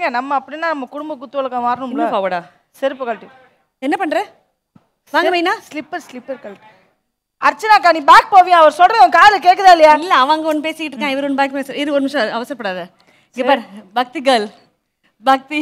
இருங்க நம்ம அப்படின்னா நம்ம குடும்ப குத்து வழக்கம் மாறணும்ல இன்னும் ஃபார்வர்டா செருப்பு கழட்டி என்ன பண்ற வாங்க மைனா ஸ்லிப்பர் ஸ்லிப்பர் கழட்டி அர்ச்சனாக்கா நீ பேக் போவியா அவர் சொல்றது உன் காதுல கேக்குதா இல்லையா இல்ல அவங்க ஒன்று பேசிக்கிட்டு இருக்கான் இவர் ஒன்று பேக் பேச இரு ஒரு நிமிஷம் அவசரப்படாத இங்க பாரு பக்தி கேர்ள் பக்தி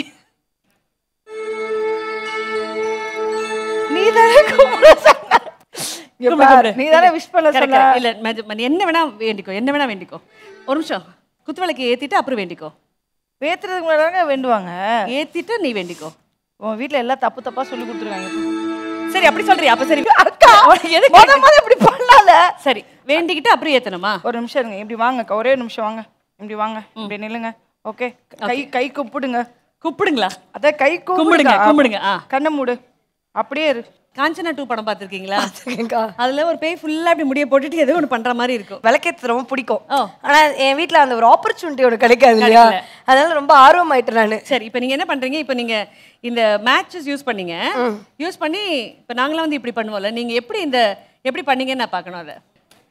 நீ தானே கும்பிட சொன்ன. இங்க கும்பிடு, பாரு, கும்பிடு. நீ தானே விஷ் பண்ணல Correct, சொன்ன correct. இல்ல மது- மது, என்ன வேணா வேண்டிக்கோ என்ன வேணா வேண்டிக்கோ ஒரு நிமிஷம் குத்துவிளக்கு ஏத்திட்டு அப்புறம் வேண்டிக்கோ பேத்துறதுக்கு முன்னாடி வேண்டுவாங்க ஏத்திட்டு நீ வேண்டிக்கோ உன் வீட்ல எல்லாம் தப்பு தப்பா சொல்லி கொடுத்துருக்காங்க சரி அப்படி சொல்றியா அப்ப சரி அக்கா எதுக்கு? முத முத இப்படி பண்ணால சரி வேண்டிக்கிட்டு அப்புறம் ஏத்தணுமா ஒரு நிமிஷம் இருங்க இப்படி வாங்க அக்கா ஒரே ஒரு நிமிஷம் வாங்க இப்படி வாங்க இப்படி நில்லுங்க ஓகே கை கை கும்பிடுங்க கூப்பிடுங்களா அதான் கை கும்பிடுங்க, கும்பிடுங்க, ஆ. கண்ணை மூடு அப்படியே இரு காஞ்சனா டூ படம் பார்த்திருக்கீங்களா அதுல ஒரு பேய் ஃபுல்லா அப்படி முடிய போட்டுட்டு ஏதோ ஒன்று பண்ற மாதிரி இருக்கும் விளக்கேத்து ரொம்ப பிடிக்கும் ஓ. ஆனா என் வீட்ல அந்த ஒரு ஆப்பர்ச்சுனிட்டி ஒன்று கிடைக்காது இல்லையா அதனால ரொம்ப ஆர்வம் ஆயிட்டேன் நானு சரி இப்போ நீங்க என்ன பண்றீங்க இப்போ நீங்க இந்த மேட்சஸ் யூஸ் பண்ணீங்க யூஸ் பண்ணி இப்போ நாங்களாம் வந்து இப்படி பண்ணுவோம்ல நீங்க எப்படி இந்த எப்படி பண்ணீங்கன்னு நான் பார்க்கணும் அதை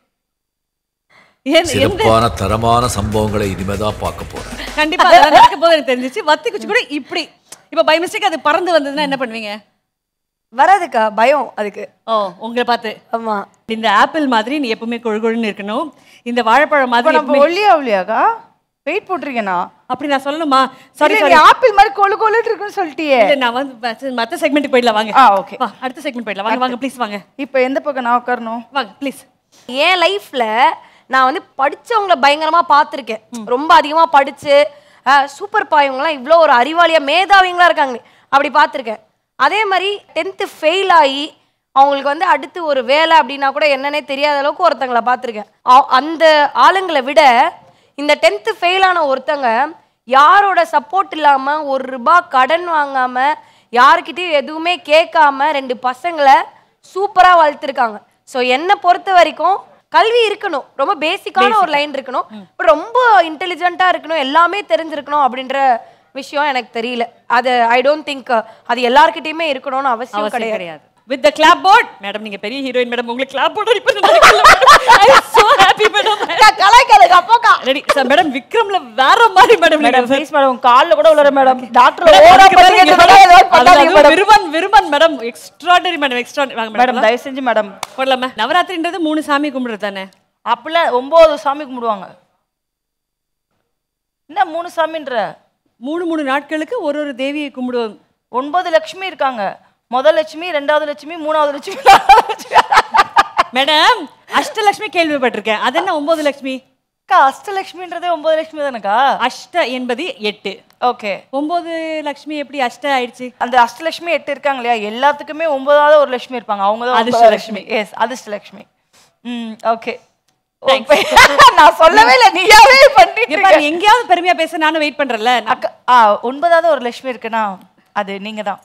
எந்த- எந்த சிறப்பான தரமான சம்பவங்களை இனிமேதான் பார்க்க போறேன் கண்டிப்பா அதெல்லாம் நடக்க போது எனக்கு தெரிஞ்சிச்சு வத்தி குச்சி கூட இப்படி இப்போ பை மிஸ்டேக் அது பறந்து வந்ததுன்னா என்ன பண்ணுவீங்க வராதுக்கா பயம் அதுக்கு ஓ உங்களை பார்த்து ஆமா இந்த ஆப்பிள் மாதிரி நீ எப்பவுமே கொழு கொழுன்னு இருக்கணும் இந்த வாழைப்பழம் இப்ப மாதிரி நம்ம எப்பவுமே- ஒல்லியா ஒல்லியாக்கா வெயிட் போட்டிருக்கேனா அப்படி நான் சொல்லணுமா சாரி இல்ல, நீ ஆப்பிள் மாதிரி கொழு கொழுன்னு இருக்குன்னு சொல்லிட்டியே இல்ல நான் வந்து மத்த- மத்த செக்மெண்ட் போயிடலாம் வாங்க ஆ, okay. வா அடுத்த செக்மெண்ட் போயிடலாம் வாங்க வாங்க ப்ளீஸ் வாங்க இப்ப எந்த பக்கம் நான் உட்காரணும் வாங்க ப்ளீஸ் என் லைஃப்ல நான் வந்து படிச்சவங்கள பயங்கரமா பார்த்துருக்கேன் ரொம்ப அதிகமா படிச்சு சூப்பர் பாயவங்களாம் இவ்வளோ ஒரு அறிவாளியா மேதாவிங்களா இருக்காங்க அப்படி பார்த்துருக்கேன் அதே மாதிரி டென்த்து ஃபெயில் ஆகி அவங்களுக்கு வந்து அடுத்து ஒரு வேலை அப்படின்னா கூட என்னன்னே தெரியாத அளவுக்கு ஒருத்தங்களை பார்த்துருக்கேன் அ- அந்த ஆளுங்களை விட இந்த டென்த்து ஃபெயில் ஆன ஒருத்தங்க யாரோட சப்போர்ட் இல்லாம ஒரு ரூபாய் கடன் வாங்காம யாருக்கிட்டையும் எதுவுமே கேட்காம ரெண்டு பசங்களை சூப்பரா வளர்த்துருக்காங்க ஸோ என்னை பொறுத்த வரைக்கும் கல்வி இருக்கணும் ரொம்ப பேசிக்கான ஒரு லைன் இருக்கணும் பட் ரொம்ப இன்டெலிஜென்ட்டா இருக்கணும் எல்லாமே தெரிஞ்சிருக்கணும் அப்படின்ற விஷயம் எனக்கு தெரியல அது ஐ டோன்ட் திங்க் அது எல்லார்கிட்டயுமே இருக்கணும்னு அவசியம் அவசியம் கிடையாது கிடையாது with the clap board madam நீங்க பெரிய ஹீரோயின் மேடம் உங்களுக்கு கிளாப் போர்ட் இப்ப சோ ஹாப்பி மேடம் கலாய்க்காதுக்கு அப்போக்கா ரெடி சார் மேடம் விக்ரம்ல வேற மாதிரி மேடம் மேடம் நீங்க ப்ளீஸ் மேடம் கால்ல கூட விழுற மேடம் டாக்டர் மேடம், ஓரா அதுக்கு பண்ணி மேடம் ஏதாவது அதுல பண்ணாதீங்க அதுவும் madam Viruman Viruman madam extraordinary madam extra வாங்க மேடம் மேடம் தயவு செஞ்சு மேடம் போடலாமா நவராத்திரின்றது மூணு சாமி கும்பிடுறது தானே அப்படிலாம் ஒன்பது சாமி கும்பிடுவாங்க என்ன மூணு சாமின்ற மூணு மூணு நாட்களுக்கு ஒரு ஒரு தேவியை கும்பிடுவோம் ஒன்பது லட்சுமி இருக்காங்க முதல் லட்சுமி ரெண்டாவது லட்சுமி மூணாவது லட்சுமி நாலாவது லட்சுமி. மேடம் அஷ்டலட்சுமி கேள்விப்பட்டிருக்கேன் அது என்ன ஒன்பது லட்சுமி அக்கா அஷ்டலட்சுமின்றதே ஒன்பது லட்சுமி தானக்கா அஷ்ட என்பது எட்டு ஓகே ஒன்பது லட்சுமி எப்படி அஷ்ட ஆயிடுச்சு அந்த அஷ்டலட்சுமி எட்டு இருக்காங்க இல்லையா எல்லாத்துக்குமே ஒன்பதாவது ஒரு லட்சுமி இருப்பாங்க அவங்க தான் அதிர்ஷ்டலட்சுமி. அதிர்ஷ்டலட்சுமி எஸ் அதிர்ஷ்டலட்சுமி ம் ஓகே நான் சொல்லவே இல்லை நீயாவே பண்ணிட்டு இங்க இருக்க. பாரு, எங்கேயாவது பெருமையா பேச நானும் வெயிட் பண்றேன்ல அக்கா ஆ ஒன்பதாவது ஒரு லட்சுமி இருக்குன்னா அது நீங்க தான்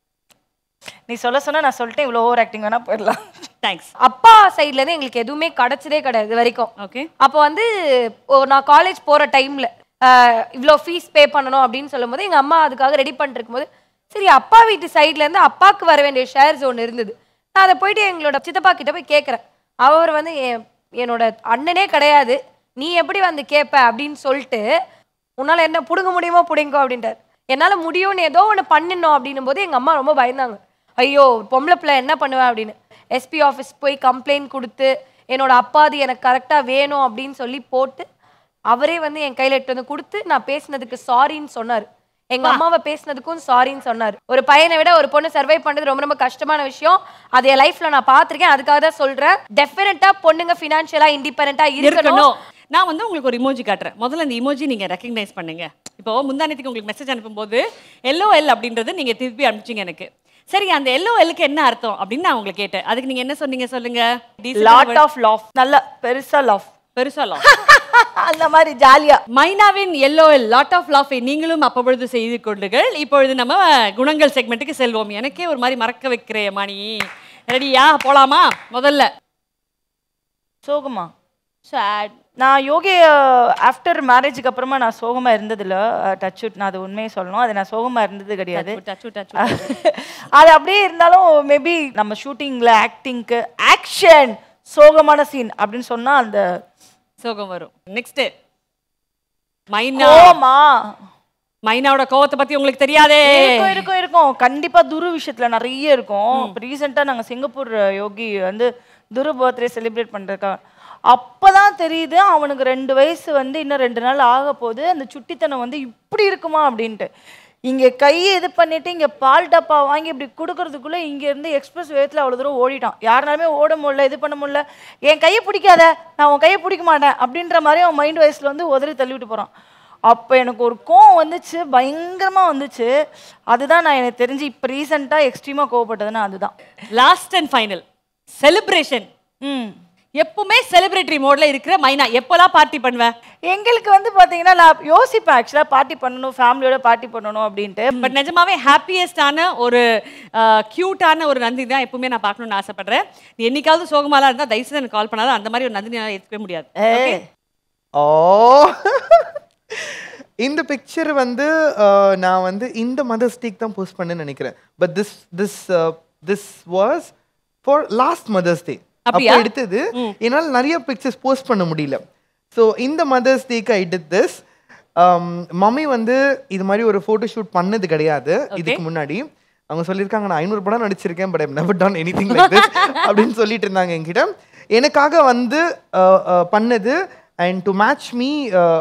நீ சொல்ல சொன்னா நான் சொல்லிட்டேன் இவ்வளோ ஓவர் ஆக்டிங் வேணா போயிடலாம் தேங்க்ஸ் அப்பா சைட்ல இருந்து எங்களுக்கு எதுவுமே கிடைச்சதே கிடையாது இது வரைக்கும் ஓகே அப்போ வந்து ஓ, நான் காலேஜ் போற டைம்ல இவ்வளோ ஃபீஸ் பே பண்ணணும் அப்படின்னு சொல்லும்போது எங்க அம்மா அதுக்காக ரெடி பண்ணிட்டு இருக்கும்போது சரி அப்பா வீட்டு சைட்ல இருந்து அப்பாவுக்கு வர வேண்டிய ஷேர்ஸ் ஒன்று இருந்தது நான் அதை போயிட்டு எங்களோட சித்தப்பா கிட்ட போய் கேட்குறேன் அவர் வந்து என் என்னோட அண்ணனே கிடையாது நீ எப்படி வந்து கேட்ப அப்படின்னு சொல்லிட்டு உன்னால என்ன புடுங்க முடியுமோ புடிங்கோ அப்படின்ட்டார் என்னால முடியும்னு ஏதோ ஒன்று பண்ணிடணும் அப்படின்னும் போது எங்க அம்மா ரொம்ப பயந்தாங்க ஐயோ பொம்பளை பிள்ளை என்ன பண்ணுவேன் அப்படின்னு எஸ்பி ஆஃபீஸ் போய் கம்ப்ளைண்ட் கொடுத்து என்னோட அப்பாது எனக்கு கரெக்டாக வேணும் அப்படின்னு சொல்லி போட்டு அவரே வந்து என் கையில எடுத்து வந்து கொடுத்து நான் பேசினதுக்கு சாரின்னு சொன்னார் எங்க அம்மாவை பேசினதுக்கும் சாரின்னு சொன்னார் ஒரு பையனை விட ஒரு பொண்ணு சர்வை பண்றது ரொம்ப ரொம்ப கஷ்டமான விஷயம் அது என் லைஃப்ல நான் பார்த்திருக்கேன் அதுக்காக தான் சொல்றேன் டெஃபினட்டா பொண்ணுங்க ஃபினான்ஷியலா இண்டிபெண்டா இருக்கணும் இருக்கணும் நான் வந்து உங்களுக்கு ஒரு இமோஜி காட்டுறேன் முதல்ல இந்த இமோஜி நீங்க ரெக்கக்னைஸ் பண்ணுங்க இப்போ முந்தானத்துக்கு உங்களுக்கு மெசேஜ் அனுப்பும்போது எல்ஓஎல் அப்படின்றது நீங்க திருப்பி அனுப்பிச்சிங்க எனக்கு சரி அந்த எல்ஓஎல்க்கு என்ன அர்த்தம் அப்படின்னு நான் உங்களுக்கு கேட்டேன் அதுக்கு நீங்க என்ன சொன்னீங்க சொல்லுங்க லாட் ஆஃப் லாஃப் நல்ல பெருசா லாஃப் பெருசா law. அந்த மாதிரி ஜாலியா மைனாவின் எல்ஓஎல் லாட் ஆஃப் லாஃபை நீங்களும் அப்பொழுது செய்து கொள்ளுங்கள் இப்பொழுது நம்ம குணங்கள் செக்மெண்ட்டுக்கு செல்வோம் எனக்கே ஒரு மாதிரி மறக்க வைக்கிறே மணி ரெடியா போலாமா முதல்ல சோகமா சேட் நான் யோகி ஆஃப்டர் மேரேஜுக்கு அப்புறமா நான் சோகமா இருந்ததில்ல டச் நான் அது உண்மையை சொல்லணும் அது நான் சோகமா இருந்தது கிடையாது டச்சு டச்சு அது அப்படியே இருந்தாலும் மேபி நம்ம ஷூட்டிங்ல ஆக்டிங்க்கு ஆக்ஷன் சோகமான சீன் அப்படின்னு சொன்னா அந்த சோகம் வரும் நெக்ஸ்ட் மைனா கோமா மைனாவோட கோவத்தை பத்தி உங்களுக்கு தெரியாதே இருக்கும் இருக்கும் இருக்கும் கண்டிப்பா துரு விஷயத்துல நிறைய இருக்கும் இப்போ ரீசெண்டாக நாங்க சிங்கப்பூர் யோகி வந்து துரு பர்த்டே செலிப்ரேட் பண்றதுக்காக அப்பதான் தெரியுது அவனுக்கு ரெண்டு வயசு வந்து இன்னும் ரெண்டு நாள் ஆக போகுது அந்த சுட்டித்தனம் வந்து இப்படி இருக்குமா அப்படின்ட்டு இங்க கையை இது பண்ணிட்டு இங்க பால் டப்பா வாங்கி இப்படி கொடுக்கறதுக்குள்ள இங்க இருந்து எக்ஸ்பிரஸ் வேகத்துல அவ்வளவு தூரம் ஓடிட்டான் யாருனாலுமே ஓட முடியல இது பண்ண முடியல என் கையை பிடிக்காத நான் உன் கையை பிடிக்க மாட்டேன் அப்படின்ற மாதிரி அவன் மைண்ட் வயசுல வந்து உதறி தள்ளி விட்டு போறான் அப்போ எனக்கு ஒரு கோவம் வந்துச்சு பயங்கரமா வந்துச்சு அதுதான் நான் எனக்கு தெரிஞ்சு இப்போ ரீசெண்டாக எக்ஸ்ட்ரீமாக கோவப்பட்டதுன்னா அதுதான் லாஸ்ட் அண்ட் ஃபைனல் செலிப்ரேஷன் ம் எப்பவுமே செலிப்ரேட்டரி மோட்ல இருக்கிற மைனா எப்போலாம் பார்ட்டி பண்ணுவேன் எங்களுக்கு வந்து பார்த்தீங்கன்னா நான் யோசிப்பேன் ஆக்சுவலாக பார்ட்டி பண்ணணும் ஃபேமிலியோட பார்ட்டி பண்ணணும் அப்படின்ட்டு பட் நிஜமாவே ஹாப்பியஸ்டான ஒரு க்யூட்டான ஒரு நந்தினி தான் எப்பவுமே நான் பார்க்கணும்னு ஆசைப்படுறேன் நீ என்னைக்காவது சோகமாலாம் இருந்தால் தயவுசெய்து எனக்கு கால் பண்ணாத அந்த மாதிரி ஒரு நந்தினி நான் ஏற்றுக்கவே முடியாது Okay? ஓ இந்த பிக்சர் வந்து uh, நான் வந்து இந்த மதர்ஸ் டேக் தான் போஸ்ட் பண்ணேன்னு நினைக்கிறேன் but this this this was for last mother's day அப்போ அப்படியா? எடுத்தது என்னால் நிறைய பிக்சர்ஸ் போஸ்ட் பண்ண முடியல ஸோ இந்த மதர்ஸ் டேக்கு ஐ டிட் திஸ் மம்மி வந்து இது மாதிரி ஒரு ஃபோட்டோ ஷூட் பண்ணது கிடையாது இதுக்கு முன்னாடி அவங்க சொல்லியிருக்காங்க நான் ஐநூறு படம் நடிச்சிருக்கேன் but I never done anything like this அப்படின்னு சொல்லிட்டு இருந்தாங்க என்கிட்ட எனக்காக வந்து uh, uh, பண்ணது and to match me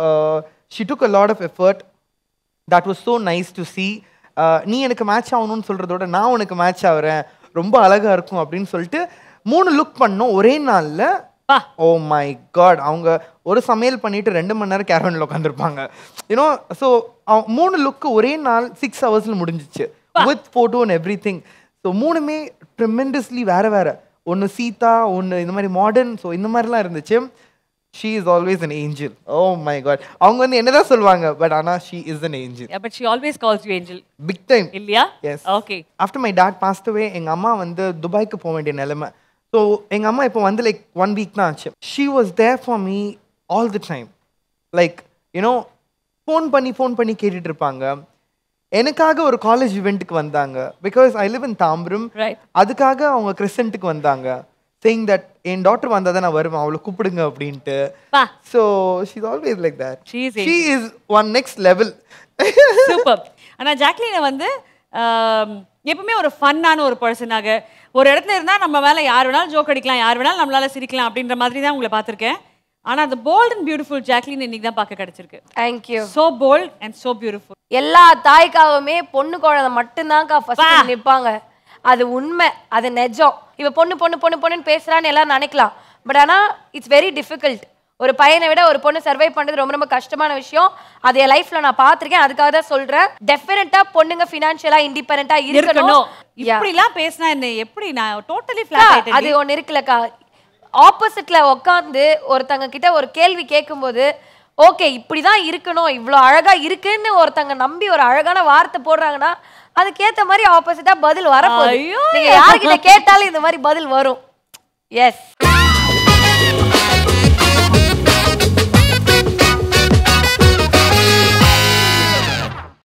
she took a lot of effort that was so nice to see நீ எனக்கு மேட்ச் ஆகணும்னு சொல்கிறதோட நான் உனக்கு மேட்ச் ஆகுறேன் ரொம்ப அழகாக இருக்கும் அப்படின்னு சொல்லிட்டு மூணு லுக் பண்ணோம் ஒரே நாளில் பா. ஓ மை காட் அவங்க ஒரு சமையல் பண்ணிட்டு ரெண்டு மணி நேரம் கேரவனில் உட்காந்துருப்பாங்க யூனோ ஸோ மூணு லுக்கு ஒரே நாள் சிக்ஸ் ஹவர்ஸில் முடிஞ்சிச்சு with photo and everything so மூணுமே ட்ரெமெண்டஸ்லி வேற வேற ஒன்று சீதா ஒன்று இந்த மாதிரி மாடர்ன் ஸோ இந்த மாதிரிலாம் இருந்துச்சு she is always an angel oh my God அவங்க வந்து என்னதான் சொல்லுவாங்க பட் ஆனால் she is an angel but she always calls you angel big time இல்லையா yes okay after my dad passed away எங்கள் அம்மா வந்து துபாய்க்கு போக வேண்டிய நிலைமை ஸோ எங்கள் அம்மா இப்போ வந்து லைக் ஒன் வீக் தான் ஆச்சு she was there for me all the time like you know phone பண்ணி ஃபோன் பண்ணி கேட்டுட்டு இருப்பாங்க எனக்காக ஒரு காலேஜ் இவெண்ட்டுக்கு வந்தாங்க because I live in Tambaram right அதுக்காக அவங்க கிறிஸ்டன்ட்டுக்கு வந்தாங்க சேயிங் தட் என் டாக்டர் வந்தால் தான் நான் வருவேன் அவளை கூப்பிடுங்க அப்படின்ட்டு பா so she's always like that She is she is one next level super ஆனா ஜாக்லினை வந்து ஆம், எப்பவுமே ஒரு ஃபன்னான ஒரு பர்சனாக ஒரு இடத்துல இருந்தா நம்ம மேல யார் வேணாலும் ஜோக் அடிக்கலாம் யார் வேணாலும் நம்மளால சிரிக்கலாம் அப்படின்ற மாதிரி தான் உங்களை பார்த்திருக்கேன் ஆனா அந்த போல்ட் அண்ட் பியூட்டிஃபுல் ஜாக்லின் இன்னைக்கு தான் பார்க்க கிடைச்சிருக்கு thank you so bold and so beautiful எல்லா தாய்க்காகவுமே பொண்ணு குழந்தை மட்டும்தான்க்கா ஃபர்ஸ்ட் நிப்பாங்க அது உண்மை அது நிஜம் இவ பொண்ணு பொண்ணு பொண்ணு பொண்ணுன்னு பேசுறான்னு எல்லாரும் நினைக்கலாம் பட் ஆனா இட்ஸ் வெரி டிஃபிகல்ட் ஒரு பையனை விட ஒரு பொண்ணு சர்வை பண்றது ரொம்ப ரொம்ப கஷ்டமான விஷயம் அது என் லைஃப்ல நான் பார்த்திருக்கேன் அதுக்காக தான் சொல்றேன் டெஃபினட்டா பொண்ணுங்க ஃபினான்ஷியலா இண்டிபெண்டா இருக்கணும் இருக்கணும் Yeah. இப்படிலாம் பேசினா என்ன எப்படி நான் டோட்டலி அக்கா, ஃபிளாட் அது ஒண்ணு இருக்குல்லக்கா ஆப்போசிட்ல உட்காந்து ஒருத்தங்க கிட்ட ஒரு கேள்வி கேட்கும்போது ஓகே இப்படிதான் இருக்கணும் இவ்வளோ அழகா இருக்குன்னு ஒருத்தங்க நம்பி ஒரு அழகான வார்த்தை போடுறாங்கன்னா அதுக்கேத்த மாதிரி ஆப்போசிட்டா பதில் வரப்போகுது ஐயோ. நீங்க யார்கிட்ட கேட்டாலும் இந்த மாதிரி பதில் வரும் எஸ்